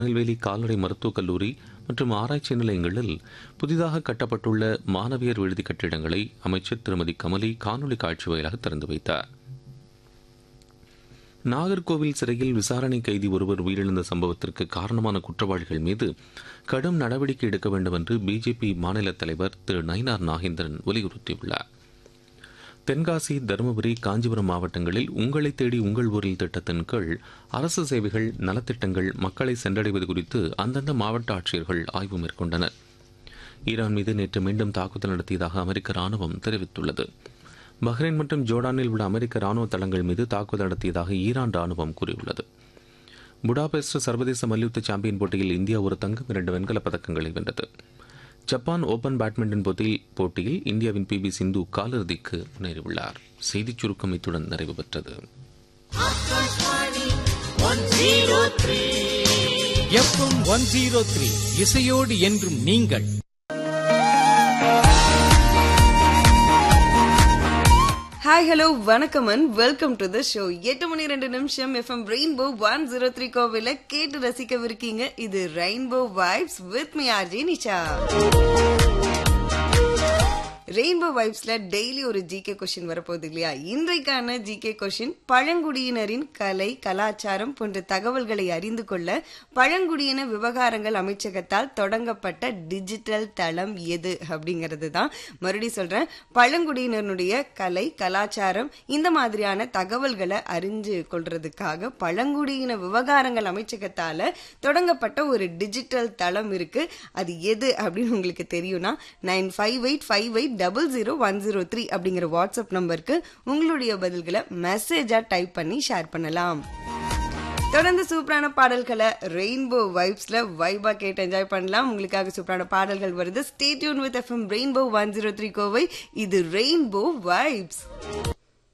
திருநெல்வேலி கால்நடை மருத்துவக் கல்லூரி மற்றும் ஆராய்ச்சி நிலையங்களில் புதிதாக கட்டப்பட்டுள்ள மாணவியர் விடுதி கட்டிடங்களை அமைச்சர் திருமதி கமலி காணொலி காட்சி வாயிலாக திறந்து வைத்தார் நாகர்கோவில் சிறையில் விசாரணை கைதி ஒருவர் உயிரிழந்த சம்பவத்திற்கு காரணமான குற்றவாளிகள் மீது கடும் நடவடிக்கை எடுக்க வேண்டும் என்று பிஜேபி மாநில தலைவர் திரு நயினார் நாகேந்திரன் வலியுறுத்தியுள்ளார் தென்காசி தருமபுரி காஞ்சிபுரம் மாவட்டங்களில் உங்களை தேடி உங்கள் ஊரில் திட்டத்தின் கீழ் அரசு சேவைகள் நலத்திட்டங்கள் மக்களை சென்றடைவது குறித்து அந்தந்த மாவட்ட ஆட்சியர்கள் ஆய்வு மேற்கொண்டனர் ஈரான் மீது நேற்று மீண்டும் தாக்குதல் நடத்தியதாக அமெரிக்க ராணுவம் தெரிவித்துள்ளது பஹ்ரைன் மற்றும் ஜோர்டானில் உள்ள அமெரிக்க ராணுவ தளங்கள் மீது தாக்குதல் நடத்தியதாக ஈரான் ராணுவம் கூறியுள்ளது புடாபெஸ்ட் சர்வதேச மல்யுத்த சாம்பியன் போட்டியில் இந்தியா ஒரு தங்கம் இரண்டு வெண்கலப் பதக்கங்களை வென்றது ஜப்பான் ஓபன் பேட்மிண்டன் போட்டியில் போட்டியில் இந்தியாவின் பி வி சிந்து காலிறுதிக்கு முன்னேறியுள்ளார் செய்திச் சுருக்கம் இத்துடன் நிறைவு பெற்றது எஃப்எம் ஒன் ஜீரோ த்ரீ இசையோடு என்றும் நீங்கள் ஹாய் ஹலோ வணக்கம் and welcome to the show எட்டு மணி ரெண்டு நிமிஷம் FM rainbow one zero three கோவில கேட்டு ரசிக்கவிருக்கீங்க இது rainbow vibes with me RJ Nisha rainbow வைப்ஸ்ல டெய்லி ஒரு ஜிகே கொஸ்டின் வரப்போகுது இல்லையா இன்றைக்கான ஜிகே கொஸ்டின் பழங்குடியினரின் கலை கலாச்சாரம் போன்ற தகவல்களை அறிந்து கொள்ள பழங்குடியின விவகாரங்கள் அமைச்சகத்தால் தொடங்கப்பட்ட டிஜிட்டல் தளம் எது அப்படிங்கிறது தான் மறுபடியும் சொல்றேன் பழங்குடியினருடைய கலை கலாச்சாரம் இந்த மாதிரியான தகவல்களை அறிஞ்சு கொள்றதுக்காக பழங்குடியின விவகாரங்கள் அமைச்சகத்தால தொடங்கப்பட்ட ஒரு டிஜிட்டல் தளம் இருக்கு அது எது அப்படின்னு உங்களுக்கு தெரியும்னா nine five eight five eight double zero one zero three அப்படிங்கிற வாட்ஸ்அப் நம்பருக்கு உங்களுடைய பதில்களை மெசேஜா டைப் பண்ணி ஷேர் பண்ணலாம் தொடர்ந்து சூப்பரான பாடல்களை ரெயின்போ வைப்ஸ்ல வைபா கேட்டு என்ஜாய் பண்ணலாம் உங்களுக்காக சூப்பரான பாடல்கள் வருது stay tuned with FM rainbow one zero three Kovai இது ரெயின்போ வைப்ஸ்